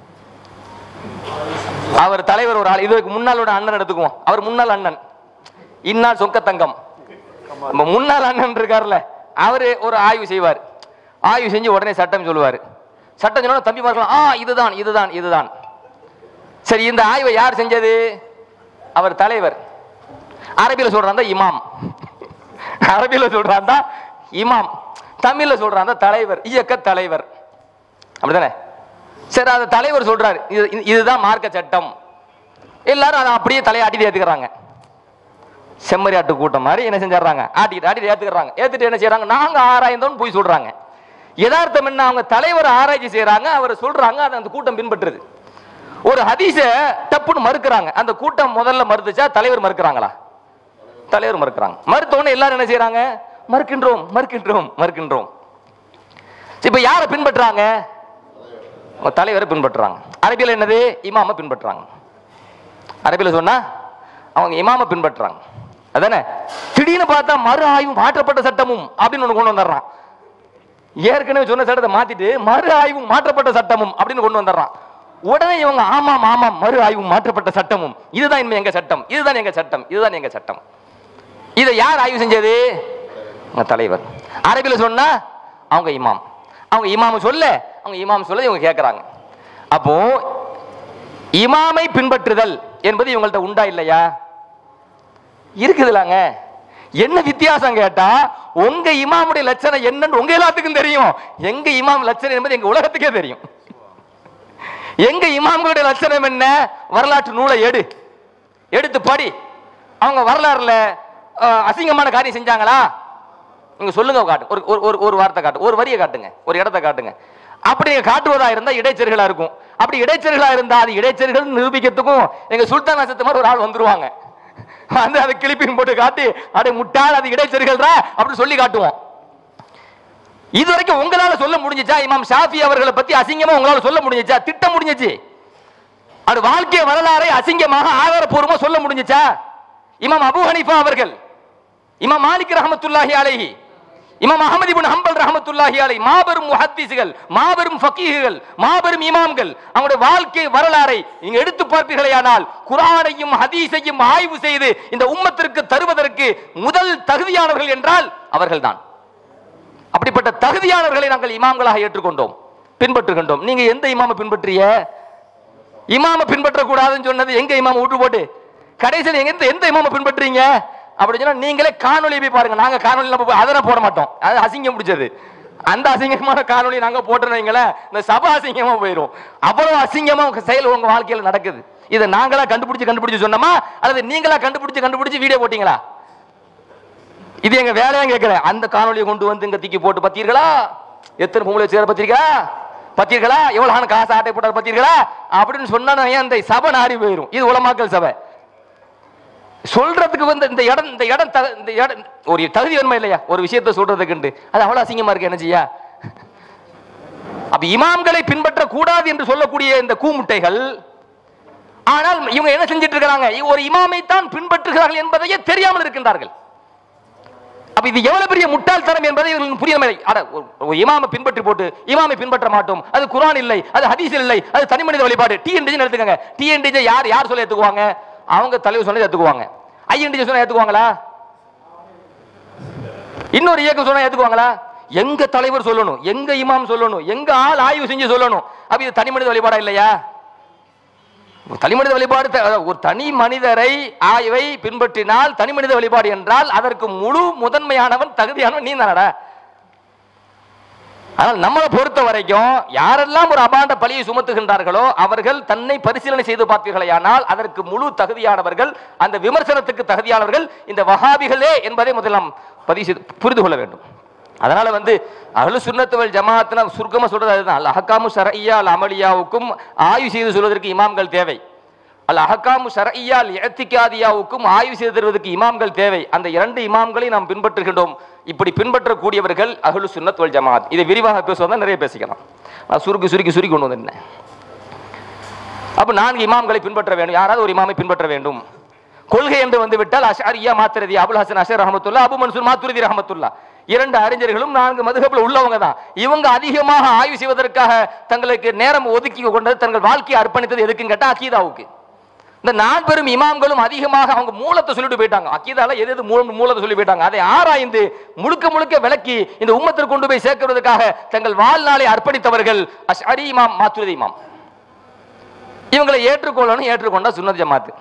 அவர் தலைவர் ஒரு ஆள் இதுக்கு முன்னாளோட அண்ணன் எடுத்துக்குவோம் அவர் முன்னாள் அண்ணன் இந்நாள் சொக்க தங்கம் நம்ம முன்னாள் அண்ணன் இருக்கார்ல அவரு ஒரு ஆய்வு செய்வார் ஆய்வு செஞ்சு உடனே சட்டம் சொல்லுவார் சட்டம் சொன்னா தம்பி பார்க்கலாம் ஆ இதுதான் இதுதான் இதுதான் சரி இந்த ஆய்வை யார் செஞ்சது அவர் தலைவர் அரபியில சொல்றான் தான் இமாம் அரபியில சொல்றான் தான் இமாம் தமிழ்ல சொல்றான் தான் தலைவர் இயக்க தலைவர் அப்படிதானே சரி அந்த தலைவர் சொல்றாரு இது இது- இதுதான் மார்க்க சட்டம் எல்லாரும் அதை அப்படியே தலையாட்டி ஏத்துக்கிறாங்க செம்மறி ஆட்டு கூட்டம் மாதிரி என்ன செஞ்சிடறாங்க ஆட்டிட்டு ஆட்டிட்டு ஏத்துக்கிறாங்க ஏத்துட்டு என்ன செய்றாங்க நாங்க ஆராய்ந்தோம்னு போய் சொல்றாங்க யதார்த்தம் என்ன அவங்க தலைவர் ஆராய்ச்சி செய்றாங்க அவர் சொல்றாங்க அதை அந்த கூட்டம் பின்பற்றுது ஒரு ஹதீஸ டப்புன்னு மறுக்கிறாங்க அந்த கூட்டம் முதல்ல மறுத்துச்சா தலைவர் மறுக்கிறாங்களா தலைவர் மறுக்கிறாங்க மறுத்தோன்னு எல்லாரும் என்ன செய்றாங்க மறுக்கின்றோம் மறுக்கின்றோம் மறுக்கின்றோம் இப்ப யாரை பின்பற்றுறாங்க அவங்க தலைவரை பின்பற்றுறாங்க அரபியில் என்னது இமாம பின்பற்றுறாங்க அரபியில் சொன்னா அவங்க இமாம பின்பற்றுறாங்க அதானே திடீர்னு பார்த்தா மறு ஆய்வு மாற்றப்பட்ட சட்டமும் அப்படின்னு ஒண்ணு கொண்டு வந்துடுறான் ஏற்கனவே சொன்ன சட்டத்தை மாத்திட்டு மறு ஆய்வும் மாற்றப்பட்ட சட்டமும் அப்படின்னு கொண்டு வந்துடுறான் உடனே இவங்க ஆமாம் ஆமாம் மறு ஆய்வும் மாற்றப்பட்ட சட்டமும் இதுதான் இனிமே எங்க சட்டம் இதுதான் எங்க சட்டம் இதுதான் எங்க சட்டம் இதை யார் ஆய்வு செஞ்சது உங்க தலைவர் அரபியில சொன்னா அவங்க இமாம் அவங்க இமாம் சொல்ல அவங்க இமாம் சொல்ல இவங்க கேட்கறாங்க அப்போ இமாமை பின்பற்றுதல் என்பது இவங்கள்ட்ட உண்டா இல்லையா இருக்குதுலாங்க என்ன வித்தியாசம் கேட்டா உங்க இமாமுடைய லட்சணம் என்னன்னு உங்க எல்லாத்துக்கும் தெரியும் எங்க இமாம் லட்சணம் என்பது எங்க உலகத்துக்கே தெரியும் எங்க இமாம்களுடைய லட்சணம் என்ன வரலாற்று நூலை எடு எடுத்து படி அவங்க வரலாறுல அஹ், அசிங்கமான காரியம் செஞ்சாங்களா நீங்க சொல்லுங்க காட்டு ஒரு ஒரு- ஒரு ஒரு வார்த்தை காட்டு ஒரு வரியை காட்டுங்க ஒரு இடத்தை காட்டுங்க அப்படி நீங்க காட்டுவதா இருந்தா இடைச்செருகளா இருக்கும் அப்படி இடைச்செருகளா இருந்தா அது இடைச்செருகள் நிரூபிக்கிறதுக்கும் எங்க சுல்தான் அசத்து மாதிரி ஒரு ஆள் வந்துருவாங்க வந்து அதை கிளிப்பிங் போட்டு காட்டி அடே முட்டாள் அது இடைச்செருகள்ரா அப்படின்னு சொல்லி காட்டுவோம் இது வரைக்கும் உங்களால சொல்ல முடிஞ்சுச்சா இமாம் ஷாஃபி அவர்களை பத்தி அசிங்கமா உங்களால சொல்ல முடிஞ்சுச்சா திட்ட முடிஞ்சுச்சு அது வாழ்க்கை வரலாறை அசிங்கமாக ஆதாரப்பூர்வமா சொல்ல முடிஞ்சுச்சா இமாம் அபூ ஹனீஃபா அவர்கள் இமாம் மாலிக் ரஹமத்துல்லாஹி அலைஹி இமாம் அஹமது இப்னு ஹம்பல் ரஹமத்துல்லாஹி அலைஹி மாபெரும் முஹத்திஸுகள் மாபெரும் ஃபகீஹுகள் மாபெரும் இமாம்கள் அவங்களுடைய வாழ்க்கை வரலாறை நீங்க எடுத்து பார்ப்பீர்களேயானால் குர்ஆனையும் ஹதீஸையும் ஆய்வு செய்து இந்த உம்மத்திற்கு தருவதற்கு முதல் தகுதியானவர்கள் என்றால் அவர்கள்தான் அப்படிப்பட்ட தகுதியானவர்களை நாங்கள் இமாம்களாக ஏற்றுக்கொண்டோம் பின்பற்றுகின்றோம் நீங்க எந்த இமாமை பின்பற்றிய இமாம பின்பற்ற கூடாதுன்னு சொன்னது எங்க இமாம விட்டு போட்டு கடைசியில் எங்க எந்த எந்த இமாம பின்பற்றீங்க அப்படி சொன்னா நீங்களே காணொளி போய் பாருங்க நாங்க காணொலி நம்ம போய் அதெல்லாம் போட மாட்டோம் அது அசிங்கம் பிடிச்சது அந்த அசிங்கமான காணொளி நாங்க போட்டோம் வைங்களேன் இந்த சபை அசிங்கமா போயிடும் அவ்வளவு அசிங்கமா உங்க செயல் உங்க வாழ்க்கையில நடக்குது இதை நாங்களா கண்டுபிடிச்சு கண்டுபிடிச்சு சொன்னோமா அல்லது நீங்களா கண்டுபிடிச்சு கண்டுபிடிச்சு வீடியோ போட்டீங்களா இது எங்க வேலையா கேட்கிறேன் அந்த காணொலியை கொண்டு வந்து இங்க தூக்கி போட்டு பத்தீர்களா எத்தனை பொம்பளை சேர பத்திரிக்கா பத்தீர்களா எவ்வளவு காசு ஆட்டை போட்டார் பத்தீர்களா அப்படின்னு சொன்னா ஏன் இந்த சபை நாரி போயிரும் இது உலமாக்கல் சபை சொல்றதுக்கு வந்து இந்த இடம் இந்த இடம் தக- இந்த இடம் ஒரு தகுதி வேணுமா இல்லையா ஒரு விஷயத்தை சொல்றதுக்குண்டு அது அவ்வளவு அசிங்கமா இருக்கு என்ன செய்யா அப்ப இமாம்களை பின்பற்ற கூடாது என்று சொல்லக்கூடிய இந்த கூமுட்டைகள் ஆனால் இவங்க என்ன செஞ்சிட்டு இருக்காங்க ஒரு இமாமை தான் பின்பற்றுகிறார்கள் என்பதையே தெரியாமல் இருக்கின்றார்கள் அப்ப இது எவ்வளவு பெரிய முட்டாள்தனம் என்பதை இவர்களுக்கு புரியவில்லை அட ஒரு- ஒரு இமாமை பின்பற்றி போட்டு இமாமை பின்பற்ற மாட்டோம் அது குர்ஆன் இல்லை அது ஹதீஸ் இல்லை அது தனி மனித வழிபாடு டிஎன்டிஜி எடுத்துக்கங்க டிஎன்டிஜி யார் யார் சொல்ல ஏத்துக்குவாங்க அவங்க தலைவர் சொன்னதை ஏத்துக்குவாங்க ஐஎன்டிஜி சொன்னா ஏத்துக்குவாங்களா இன்னொரு இயக்கம் சொன்னா ஏத்துக்குவாங்களா எங்க தலைவர் சொல்லணும் எங்க இமாம் சொல்லணும் எங்க ஆள் ஆய்வு செஞ்சு சொல்லணும் அப்ப இது தனி மனித வழிபாடா இல்லையா ஒரு தனி மனித வழிபாடு த- ஒரு தனி மனிதரை ஆய்வை பின்பற்றினால் தனி மனித வழிபாடு என்றால் அதற்கு முழு முதன்மையானவன் தகுதியானவன் நீ தானடா ஆனால் நம்மளை பொறுத்த வரைக்கும் யாரெல்லாம் ஒரு அபாண்ட பழியை சுமத்துகின்றார்களோ அவர்கள் தன்னை பரிசீலனை செய்து பார்த்தீர்களேயானால் அதற்கு முழு தகுதியானவர்கள் அந்த விமர்சனத்துக்கு தகுதியானவர்கள் இந்த வஹாபிகளே என்பதை முதல் நாம் பதிவு செய்து புரிந்து கொள்ள வேண்டும் அதனால வந்து அஹ்லு சுன்னத்துவல் ஜமாத்னா சுருக்கமா சொல்றது அதுதான் அல் அஹக்காமு ஷரய்யா அல் அமலியாவுக்கும் ஆய்வு செய்து சொல்வதற்கு இமாம்கள் தேவை அல் அஹக்காமு ஷரய்யா அல் இஅ்திகாதியாவுக்கும் ஆய்வு செய்து தருவதற்கு இமாம்கள் தேவை அந்த இரண்டு இமாம்களை நாம் பின்பற்றுகின்றோம் இப்படி பின்பற்றக்கூடியவர்கள் அஹ்லு சுன்னத் வல் ஜமாத் இதை விரிவாக பேசுவதா நிறைய பேசிக்கலாம் நான் சுருக்கி சுருக்கி சுருக்கி கொண்டு வந்திருந்தேன் அப்ப நான்கு இமாம்களை பின்பற்ற வேண்டும் யாராவது ஒரு இமாமை பின்பற்ற வேண்டும் கொள்கை என்று வந்து விட்டால் அஷாரியா மாத்திரதி அபுல் ஹசன் அஷர் ரஹமத்துல்லா அபு மன்சூர் மாத்துருதி ரஹமத்துல்லா இரண்டு அறிஞர்களும் நான்கு மதுகபில் உள்ளவங்க தான் இவங்க அதிகமாக ஆய்வு செய்வதற்காக தங்களுக்கு நேரம் ஒதுக்கி கொண்டது தங்கள் வாழ்க்கையை அர்ப்பணித்தது எதுக்குன்னு கேட்டா அக்கீதாவுக்கு இந்த நான் பெரும் இமாம்களும் அதிகமாக அவங்க மூலத்தை சொல்லிட்டு போயிட்டாங்க அக்கீதால எது எது மூலம் மூலத்தை சொல்லி போயிட்டாங்க அதை ஆராய்ந்து முழுக்க முழுக்க விளக்கி இந்த உம்மத்திற்கு கொண்டு போய் சேர்க்கிறதுக்காக தங்கள் வாழ்நாளை அர்ப்பணித்தவர்கள் அஷரி இமாம் மாத்துருதி இமாம் இவங்களை ஏற்றுக்கொள்ளணும் ஏற்றுக்கொண்டா சுன்னத் ஜமாத்து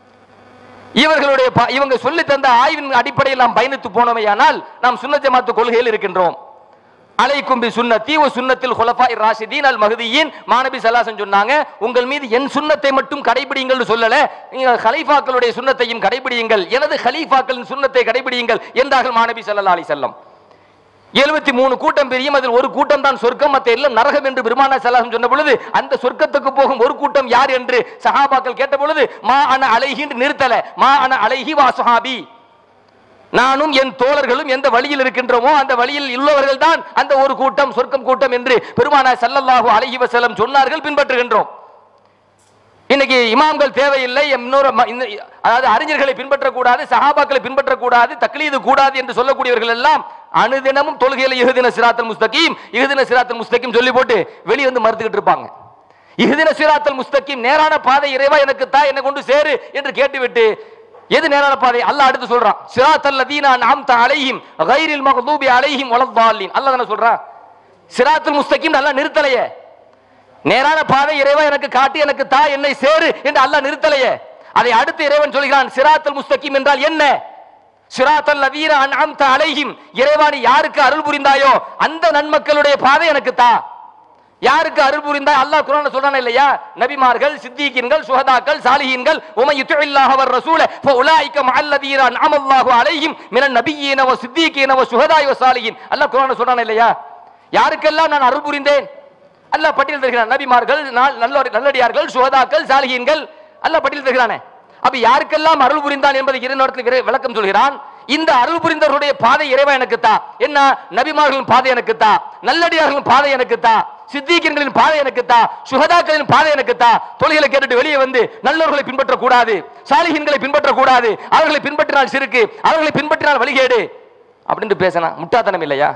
இவர்களுடைய ப- இவங்க சொல்லி தந்த ஆய்வின் அடிப்படையில் நாம் பயணித்து போனோமையானால் நாம் சுன்னத் ஜமாத்து கொள்கையில் இருக்கின்றோம் அலைக்கும் பி சுன்னத்தி ஒ சுன்னத்தில் ஹுலஃபா ராஷிதீன் அல் மஹதியின் மானபி சல்லாசன் சொன்னாங்க உங்கள் மீது என் சுன்னத்தை மட்டும் கடைபிடிங்கள் சொல்லல நீங்கள் ஹலீஃபாக்களுடைய சுன்னத்தையும் கடைபிடியுங்கள் எனது ஹலீஃபாக்களின் சுன்னத்தை கடைபிடியுங்கள் என்றார்கள் மானபி ஸல்லல்லாஹு அலைஹி வஸல்லம் எழுபத்தி மூணு கூட்டம் பிரியும் அதில் ஒரு கூட்டம் தான் சொர்க்கம் மத்த எல்லாம் நரகம் என்று பெருமானா சலாசம் சொன்ன பொழுது அந்த சொர்க்கத்துக்கு போகும் ஒரு கூட்டம் யார் என்று சஹாபாக்கள் கேட்ட பொழுது மா அன அலைஹி என்று நிறுத்தல மா அன அலைஹி வா சுஹாபி நானும் என் தோழர்களும் எந்த வழியில் இருக்கின்றோமோ அந்த வழியில் உள்ளவர்கள் தான் அந்த ஒரு கூட்டம் சொர்க்கம் கூட்டம் என்று பெருமானா ஸல்லல்லாஹு அலைஹி வஸல்லம் சொன்னார்கள் பின்பற்றுகின்றோம் இன்னைக்கு இமாம்கள் தேவையில்லை இன்னொரு ம- இந்த- அதாவது அறிஞர்களை பின்பற்றக்கூடாது சஹாபாக்களை பின்பற்றக்கூடாது தக்லீது கூடாது என்று சொல்லக்கூடியவர்கள் எல்லாம் அனுதினமும் தொழுகையில இஹுதின சிராத்தல் முஸ்தகீம் இஹுதின சிராத்தல் முஸ்தகீம் சொல்லி போட்டு வெளியே வந்து மறுத்துக்கிட்டு இருப்பாங்க இஹுதின சிராத்தல் முஸ்தகீம் நேரான பாதை இறைவா எனக்கு தா என்னை கொண்டு சேரு என்று கேட்டுவிட்டு எது நேரான பாதை அல்லாஹ் அடுத்து சொல்றான் சிராத்தல் லதீனா அன்அம்த அலைஹிம் கைரில் மக்தூபி அலைஹிம் வலத்தாலின் அல்லாஹ் தானே சொல்றான் சிராத்துல் முஸ்தகீம் நல்லா நிறுத்தலையே நேரான பாதை இறைவா எனக்கு காட்டி எனக்கு தா என்னை சேரு என்று அல்லாஹ் நிறுத்தலையே அதை அடுத்து இறைவன் சொல்கிறான் சிராத்தல் முஸ்தகீம் என்றால் என்ன சிராத்தல் லதீன அன்அம்த அலைஹிம் இறைவா நீ யாருக்கு அருள் புரிந்தாயோ அந்த நன்மக்களுடைய பாதை எனக்கு தா யாருக்கு அருள் புரிந்தாய் அல்லாஹ் குர்ஆன்ல சொல்றானே இல்லையா நபிமார்கள் சித்திகீன்கள் சுஹதாக்கள் சாலிஹீன்கள் உமை யுத்தில்லாஹ வர் ரசூல ஃபஉலாயிக மஅல்லதீன அன்அமல்லாஹு அலைஹிம் மினன் நபியீன வ சித்திகீன வ சுஹதாய் வ சாலிஹீன் அல்லாஹ் குர்ஆன்ல சொல்றானே இல்லையா யாருக்கெல்லாம் நான் அருள் புரிந்தேன் அல்லாஹ் பட்டியல் தருகிறான் நபிமார்கள் நால்- நல்லோர் நல்லடியார்கள் சுஹதாக்கள் சாலிஹீன்கள் அல்லாஹ் பட்டியல் தருகிறானே அப்ப யாருக்கெல்லாம் அருள் புரிந்தான் என்பதை இரு நேரத்தில் விளக்கம் சொல்கிறான் இந்த அருள் புரிந்தவருடைய பாதை இறைவன் எனக்கு தா என்ன நபிமார்களின் பாதை எனக்கு தா நல்லடியார்களின் பாதை எனக்கு தா சித்திகர்களின் பாதை எனக்கு தா சுகதாக்களின் பாதை எனக்கு தா தொழில்களை கேட்டுட்டு வெளியே வந்து நல்லவர்களை பின்பற்ற கூடாது சாலிஹீன்களை பின்பற்ற கூடாது அவர்களை பின்பற்றினால் சிறுக்கு அவர்களை பின்பற்றினால் வழிகேடு அப்படின்னு பேசினா முட்டாத்தனம் இல்லையா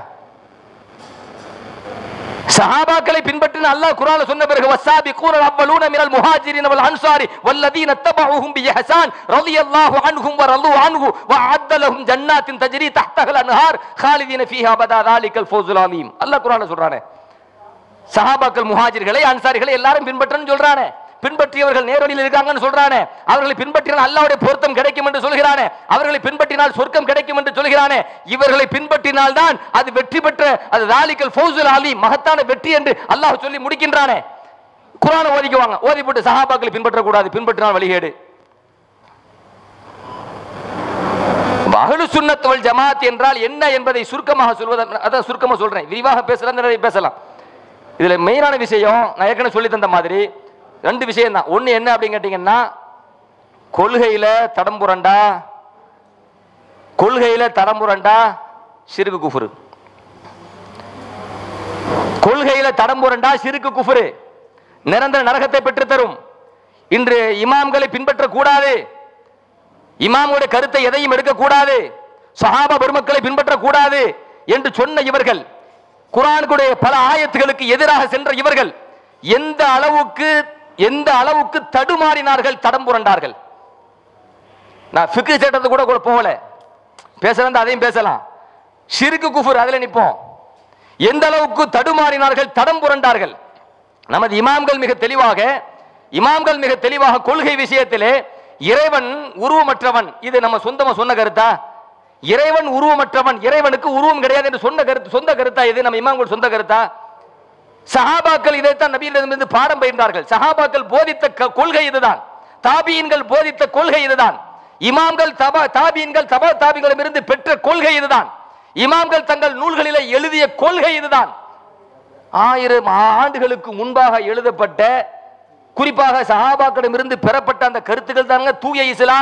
சஹாபாக்களை பின்பற்றின அல்லாஹ் குர்ஆன்ல சொன்ன பிறகு வஸ்ஸாபிகூன அவ்வலூன மினல் முஹாஜிரின் வல் அன்சாரி வல்லதீன தபஉஹும் பிஇஹ்சான் ரலியல்லாஹு அன்ஹும் வ ரது அன்ஹு வ அஅத்த லஹும் ஜன்னாத்தின் தஜ்ரி தஹ்தஹல் அன்ஹார் காலிதீன ஃபீஹா அபதா தாலிகல் ஃபௌசுல் அலீம் அல்லாஹ் குர்ஆன்ல சொல்றானே சஹாபாக்கள் முஹாஜிர்களை அன்சாரிகளை எல்லாரும் பின்பற்றன்னு சொல்றானே பின்பற்றியவர்கள் நேரடியில் இருக்காங்கன்னு சொல்றானே அவர்களை பின்பற்றினால் அல்லாஹ்வுடைய பொருத்தம் கிடைக்கும் என்று சொல்கிறானே அவர்களை பின்பற்றினால் சொர்க்கம் கிடைக்கும் என்று சொல்கிறானே இவர்களை பின்பற்றினால் தான் அது வெற்றி பெற்ற அது தாலிக்கல் ஃபௌசுல் அலி மகத்தான வெற்றி என்று அல்லாஹ் சொல்லி முடிக்கின்றானே குர்ஆனை ஓதிக்குவாங்க ஓதி போட்டு சஹாபாக்களை பின்பற்றக்கூடாது பின்பற்றினால் வழிகேடு அஹ்லு சுன்னத் வல் ஜமாத் என்றால் என்ன என்பதை சுருக்கமாக சொல்வத அதான் சுருக்கமாக சொல்றேன் விரிவாக பேசலாம் நிறைய பேசலாம் இதுல மெயினான விஷயம் நான் ஏற்கனவே சொல்லி தந்த மாதிரி ரெண்டு விஷயம் தான் ஒண்ணு என்ன அப்படின்னு கேட்டீங்கன்னா கொள்கையில தடம் புரண்டா கொள்கையில தடம் புரண்டா சிறுக்கு குஃபுரு கொள்கையில தடம் புரண்டா சிறுக்கு குஃபுரு நிரந்தர நரகத்தை பெற்று தரும் இன்று இமாம்களை பின்பற்ற கூடாது இமாமுடைய கருத்தை எதையும் எடுக்கக்கூடாது சஹாபா பெருமக்களை பின்பற்ற கூடாது என்று சொன்ன இவர்கள் குரானுடைய பல ஆயத்துகளுக்கு எதிராக சென்ற இவர்கள் எந்த அளவுக்கு எந்த அளவுக்கு தடுமாறினார்கள் தடம் புரண்டார்கள் நான் ஃபிக்கு சட்டத்தை கூட கூட போகல பேசுறது அதையும் பேசலாம் ஷிருக்கு குஃபுர் அதுல நிப்போம் எந்த அளவுக்கு தடுமாறினார்கள் தடம் புரண்டார்கள் நமது இமாம்கள் மிக தெளிவாக இமாம்கள் மிக தெளிவாக கொள்கை விஷயத்திலே இறைவன் உருவமற்றவன் இது நம்ம சொந்தமா சொன்ன கருத்தா இறைவன் உருவமற்றவன் இறைவனுக்கு உருவம் கிடையாது என்று சொன்ன கருத்து சொந்த கருத்தா இது நம்ம இமாம்கள் சொந்த கருத்தா சஹாபாக்கள் இதைத்தான் நபியிடமிருந்து பாடம் பயின்றார்கள் சஹாபாக்கள் போதித்த க- கொள்கை இதுதான் தாபியின்கள் போதித்த கொள்கை இதுதான் இமாம்கள் தபா தாபியின்கள் தபா தாபிகளிடமிருந்து பெற்ற கொள்கை இதுதான் இமாம்கள் தங்கள் நூல்களிலே எழுதிய கொள்கை இதுதான் ஆயிரம் ஆண்டுகளுக்கு முன்பாக எழுதப்பட்ட குறிப்பாக சஹாபாக்களிடமிருந்து பெறப்பட்ட அந்த கருத்துக்கள் தாங்க தூய இஸ்லாம்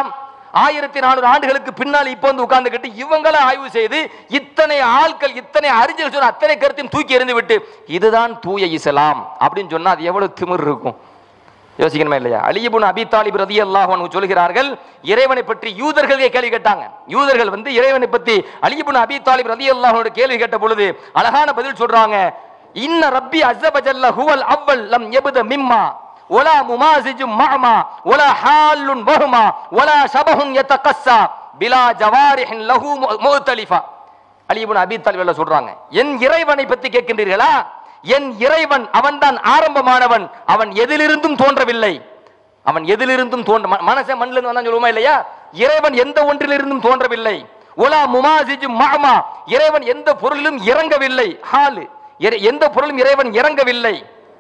ஆயிரத்தி நானூறு ஆண்டுகளுக்கு பின்னால் இப்போ வந்து உட்கார்ந்துக்கிட்டு இவங்கள ஆய்வு செய்து இத்தனை ஆட்கள் இத்தனை அறிஞர்கள் சொன்ன அத்தனை கருத்தையும் தூக்கி எறிந்து விட்டு இதுதான் தூய இஸ்லாம் அப்படின்னு சொன்னா அது எவ்வளவு திமிர் இருக்கும் யோசிக்கணுமா இல்லையா அலிபுன் அபி தாலிப் ரதி அல்லாஹ் சொல்கிறார்கள் இறைவனை பற்றி யூதர்களே கேள்வி கேட்டாங்க யூதர்கள் வந்து இறைவனை பற்றி அலிபுன் அபி தாலிப் ரதி அல்லாஹோட கேள்வி கேட்ட பொழுது அழகான பதில் சொல்றாங்க இன்ன ரப்பி அஸ்ஸபஜல்ல ஹுவல் அவ்வல் லம் யபுத மிம்மா ஒலா முமாசிஜு மஅமா ஒலா ஹாலுன் வஹுமா ஒலா ஷபஹுன் யதகஸ்ஸா பிலா ஜவாரிஹின் லஹு முத்தலிஃபா அலிபுன் அபி தாலிப் சொல்றாங்க என் இறைவனை பற்றி கேட்கின்றீர்களா என் இறைவன் அவன்தான் ஆரம்பமானவன் அவன் எதிலிருந்தும் தோன்றவில்லை அவன் எதிலிருந்தும் தோன்ற ம- மனசே மண்ணில இருந்து வந்தான் சொல்லுவோமா இல்லையா இறைவன் எந்த ஒன்றிலிருந்தும் தோன்றவில்லை ஒலா முமாசிஜு மாமா இறைவன் எந்த பொருளிலும் இறங்கவில்லை ஹாலு இறை- எந்த பொருளும் இறைவன் இறங்கவில்லை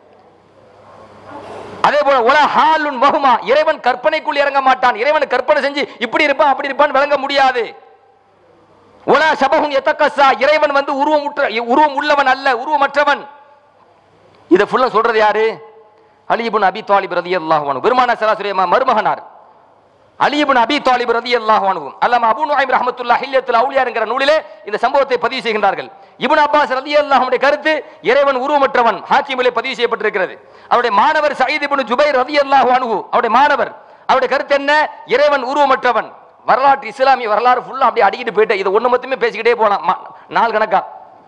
அதே போல உல ஹாலுன் வகுமா இறைவன் கற்பனைக்குள் இறங்க மாட்டான் இறைவன் கற்பனை செஞ்சு இப்படி இருப்பான் அப்படி இருப்பான் விளங்க முடியாது உலா சபகுன் எத்தக்கசா இறைவன் வந்து உருவம் உற்ற உருவம் உள்ளவன் அல்ல உருவமற்றவன் இதை ஃபுல்லா சொல்றது யாரு அலிபுன் அபி தாலிப் ரதியல்லாஹு அன்ஹு பெருமான சராசுரியமா மருமகனார் அலிபுன் அபி தாலிப் ரதியல்லாஹு அன்ஹு அல்லாம அபூ நுஐம் ரஹ்மத்துல்லாஹி ஹில்யத்துல் அவுலியா என்கிற நூலிலே இந்த சம்பவத்தை பதிவு செய்கின்றார்கள் இப்னு அப்பாஸ் ரலியல்லாஹு அன்ஹுடைய கருத்து இறைவன் உருவமற்றவன் ஹாக்கிமிலே பதிவு செய்யப்பட்டிருக்கிறது அவருடைய மாணவர் சயீத் இப்னு ஜுபைர் ரலியல்லாஹு அன்ஹு அவருடைய மாணவர் அவருடைய கருத்து என்ன இறைவன் உருவமற்றவன் வரலாற்று இஸ்லாமிய வரலாறு ஃபுல்லா அப்படியே அடிக்கிட்டு போயிட்டு இது ஒண்ணு மட்டுமே பேசிக்கிட்டே போலாம் ம- நாள் கணக்கா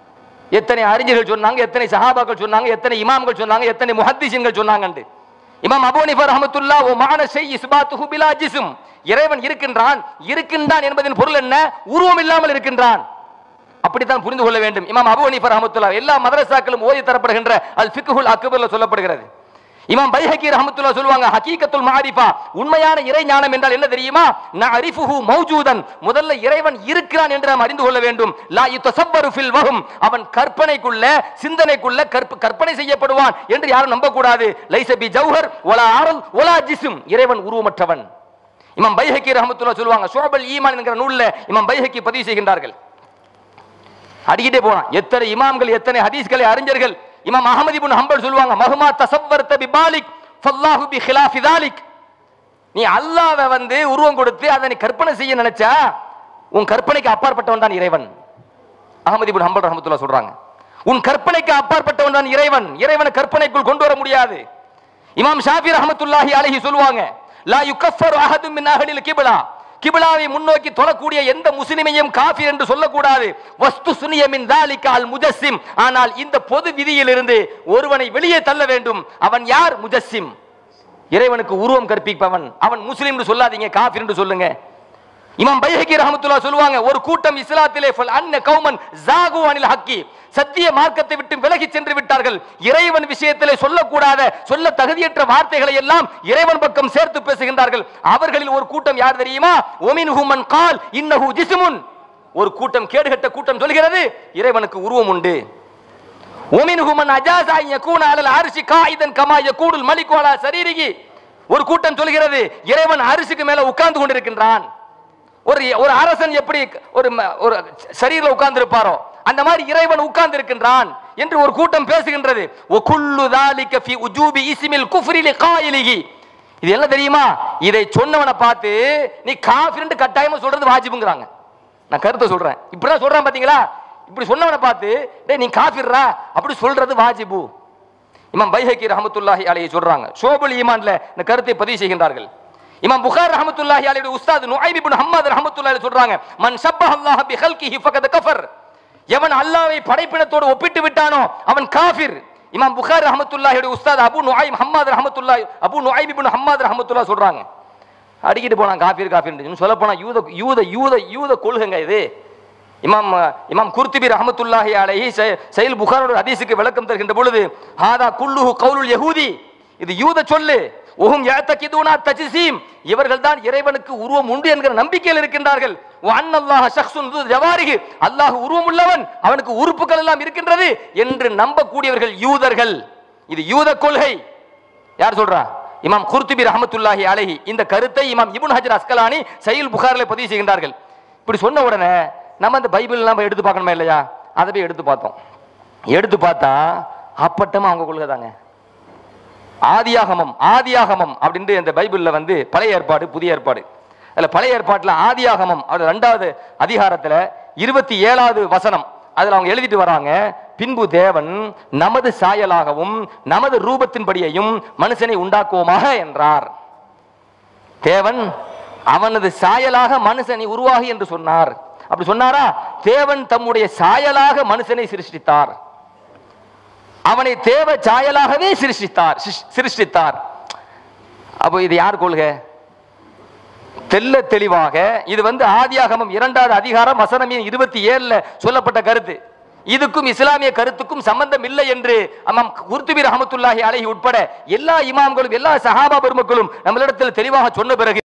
எத்தனை அறிஞர்கள் சொன்னாங்க எத்தனை சஹாபாக்கள் சொன்னாங்க எத்தனை இமாம்கள் சொன்னாங்க எத்தனை முஹத்திசின்கள் சொன்னாங்கண்டு இமாம் அபூ ஹனீஃபா ரஹ்மத்துல்லாஹ் ஓ மான ஷை இஸ்பாத்துஹு பிலா ஜிஸ்ம் இறைவன் இருக்கின்றான் இருக்கின்றான் என்பதன் பொருள் என்ன உருவம் இல்லாமல் இருக்கின்றான் அப்படித்தான் புரிந்து கொள்ள வேண்டும் இமாம் அபூ ஹனீஃபா ரஹ்மத்துல்லாஹ் எல்லா மதரசாக்களும் ஓதி தரப்படுகின்ற அல் ஃபிக்ஹுல் அக்பர்ல சொல்லப்படுகிறது இமாம் பைஹகி ரஹ்மத்துல்லாஹ் சொல்லுவாங்க ஹகீகத்துல் மாரிஃபா உண்மையான இறை ஞானம் என்றால் என்ன தெரியுமா நஅரிஃபுஹு மௌஜூதன் முதல்ல இறைவன் இருக்கிறான் என்று நாம் அறிந்து கொள்ள வேண்டும் லா யுத்தசவ்வரு ஃபில் வஹும் அவன் கற்பனைக்குள்ள சிந்தனைக்குள்ள கற்ப கற்பனை செய்யப்படுவான் என்று யாரும் நம்ப கூடாது லைஸ பி ஜௌஹர் வலா ஆரல் வலா ஜிஸ்ம் இறைவன் உருவமற்றவன் இமாம் பைஹகி ரஹ்மத்துல்லாஹ் சொல்லுவாங்க ஷுஅபுல் ஈமான் என்கிற நூல்ல இமாம் பைஹகி பதிவு செய்கின்றார்கள் அடிக்கிட்டே போனான் எத்தனை இமாம்கள் எத்தனை ஹதீஸ்களை அறிஞர்கள் இமாம் அஹமது இப்னு ஹம்பல் சொல்லுவாங்க மஹ்மா தசவ்வர்த பி பாலிக் ஃபல்லாஹு பி ஹிலாஃபி தாலிக் நீ அல்லாஹ்வை வந்து உருவம் கொடுத்து அதை நீ கற்பனை செய்ய நினைச்சா உன் கற்பனைக்கு அப்பாற்பட்டவன் தான் இறைவன் அஹமது இப்னு ஹம்பல் ரஹ்மத்துல்லாஹ் சொல்றாங்க உன் கற்பனைக்கு அப்பாற்பட்டவன் தான் இறைவன் இறைவனை கற்பனைக்குள் கொண்டு வர முடியாது இமாம் ஷாஃபி ரஹ்மத்துல்லாஹி அலைஹி சொல்லுவாங்க லா யுகஃபரு அஹதும் மின் அஹலில் கிப்லா கிப்லாவை முன்னோக்கி தொழக்கூடிய எந்த முஸ்லிமையும் காஃபிர் என்று சொல்லக்கூடாது வஸ்து சுனிய மின் தாலிக அல் முஜஸ்ஸிம் ஆனால் இந்த பொது விதியிலிருந்து ஒருவனை வெளியே தள்ள வேண்டும் அவன் யார் முஜஸ்ஸிம் இறைவனுக்கு உருவம் கற்பிப்பவன் அவன் முஸ்லிம் என்று சொல்லாதீங்க காஃபிர் என்று சொல்லுங்க இமாம் பைஹகி ரஹமத்துல்லாஹ் சொல்லுவாங்க ஒரு கூட்டம் இஸ்லாத்திலே ஃபல் அன்ன கௌமன் ஜாகு அனில் ஹக்கி சத்திய மார்க்கத்தை விட்டு விலகி சென்று விட்டார்கள் இறைவன் விஷயத்திலே சொல்லக்கூடாத சொல்ல தகுதியற்ற வார்த்தைகளை எல்லாம் இறைவன் பக்கம் சேர்த்து பேசுகின்றார்கள் அவர்களில் ஒரு கூட்டம் யார் தெரியுமா ஒமின் ஹுமன் கால் இன்னஹு ஜிஸ்முன் ஒரு கூட்டம் கேடுகட்ட கூட்டம் சொல்கிறது இறைவனுக்கு உருவம் உண்டு ஒமின்ஹு மன் அஜாஸா அன் யகூன அலல் அர்ஷி காயிதன் கமா யகூடுல் மலிக்கு அலா சரீரிகி ஒரு கூட்டம் சொல்கிறது இறைவன் அரிசிக்கு மேல உட்கார்ந்து கொண்டிருக்கின்றான் ஒரு ஒரு அரசன் எப்படி ஒரு ம- ஒரு சரீரில் உட்கார்ந்து இருப்பாரோ அந்த மாதிரி இறைவன் உட்கார்ந்து இருக்கின்றான் என்று ஒரு கூட்டம் பேசுகின்றது ஒகுல்லு தாலிக ஃபி உஜூபி இஸ்மில் குஃப்ரி லிகாயிலிஹி இது என்ன தெரியுமா இதை சொன்னவனை பார்த்து நீ காஃபிர்னு கட்டாயமா சொல்றது வாஜிபுங்கறாங்க நான் கருத்தை சொல்றேன் இப்படிதான் சொல்றேன் பாத்தீங்களா இப்படி சொன்னவனை பார்த்து டேய் நீ காஃபிர்ரா அப்படி சொல்றது வாஜிபு இமாம் பைஹகி ரஹமத்துல்லாஹி அலைஹி சொல்றாங்க ஷோபுல் ஈமான்ல இந்த கருத்தை பதிவு செய்கின்றார்கள் இமாம் புகார் ரஹமத்துல்லாஹி அலைஹி உஸ்தாத் நுஐம் இப்னு ஹம்மத் ரஹமத்துல்லாஹி அலைஹி சொல்றாங்க மன் ஷப்பஹ அல்லாஹ் பி ஹல்கிஹி ஃபகத் கஃபர் எவன் அல்லாஹ்வை படைப்பினத்தோடு ஒப்பிட்டு விட்டானோ அவன் காஃபிர் இமாம் புகார் ரஹமத்துல்லாஹி அலைஹி உஸ்தாத் அபு நுஐம் ஹம்மத் ரஹமத்துல்லாஹி அபு நுஐம் இப்னு ஹம்மத் ரஹமத்துல்லாஹி சொல்றாங்க அடிக்கிட்டு போனான் காஃபிர் காஃபிர் சொல்ல போனா யூத யூத யூத யூத கொள்கைங்க இது இமாம் இமாம் குர்துபி ரஹமத்துல்லாஹி அலைஹி ச- சைல் புகாரோட ஹதீஸுக்கு விளக்கம் தருகின்ற பொழுது ஹாதா குல்லுஹு கவுலுல் யஹூதி இது யூத சொல்லு ஒஹும் யஅதகிதுனா தஜ்சீம் இவர்கள் தான் இறைவனுக்கு உருவம் உண்டு என்கிற நம்பிக்கையில் இருக்கின்றார்கள் வ அன்னல்லாஹ ஷக்ஸுன் து ஜவாரிஹி அல்லாஹ் உருவம் உள்ளவன் அவனுக்கு உறுப்புகள் எல்லாம் இருக்கின்றது என்று நம்பக்கூடியவர்கள் யூதர்கள் இது யூத கொள்கை யார் சொல்றா இமாம் குர்துபி ரஹமத்துல்லாஹி அலைஹி இந்த கருத்தை இமாம் இப்னு ஹஜர் அஸ்கலானி சைல் புகாரில் பதிவு செய்கின்றார்கள் இப்படி சொன்ன உடனே நம்ம அந்த பைபிள் நம்ம எடுத்து பார்க்கணுமா இல்லையா அதை போய் எடுத்து பார்த்தோம் எடுத்து பார்த்தா அப்பட்டமா அவங்க கொள்கை தாங்க ஆதியாகமம் ஆதியாகமம் அப்படின்ட்டு இந்த பைபிள்ல வந்து பழைய ஏற்பாடு புதிய ஏற்பாடு அதுல பழைய ஏற்பாட்டுல ஆதியாகமம் அது ரெண்டாவது அதிகாரத்துல இருபத்தி ஏழாவது வசனம் அதுல அவங்க எழுதிட்டு வராங்க பின்பு தேவன் நமது சாயலாகவும் நமது ரூபத்தின்படியையும் மனுஷனை உண்டாக்குவோமாக என்றார் தேவன் அவனது சாயலாக மனுஷனை உருவாகி என்று சொன்னார் அப்படி சொன்னாரா தேவன் தம்முடைய சாயலாக மனுஷனை சிருஷ்டித்தார் அவனை தேவ சாயலாகவே சிருஷ்டித்தார் சிருஷ்- சிருஷ்டித்தார் அப்போ இது யார் கொள்கை தெல்ல தெளிவாக இது வந்து ஆதியாகமம் இரண்டாவது அதிகாரம் வசனம் எண் இருபத்தி ஏழுல சொல்லப்பட்ட கருத்து இதுக்கும் இஸ்லாமிய கருத்துக்கும் சம்பந்தம் இல்லை என்று அம்மாம் குர்துபி ரஹமத்துல்லாஹி அலைஹி உட்பட எல்லா இமாம்களும் எல்லா சஹாபா பெருமக்களும் நம்மளிடத்தில் தெளிவாக சொன்ன பிறகு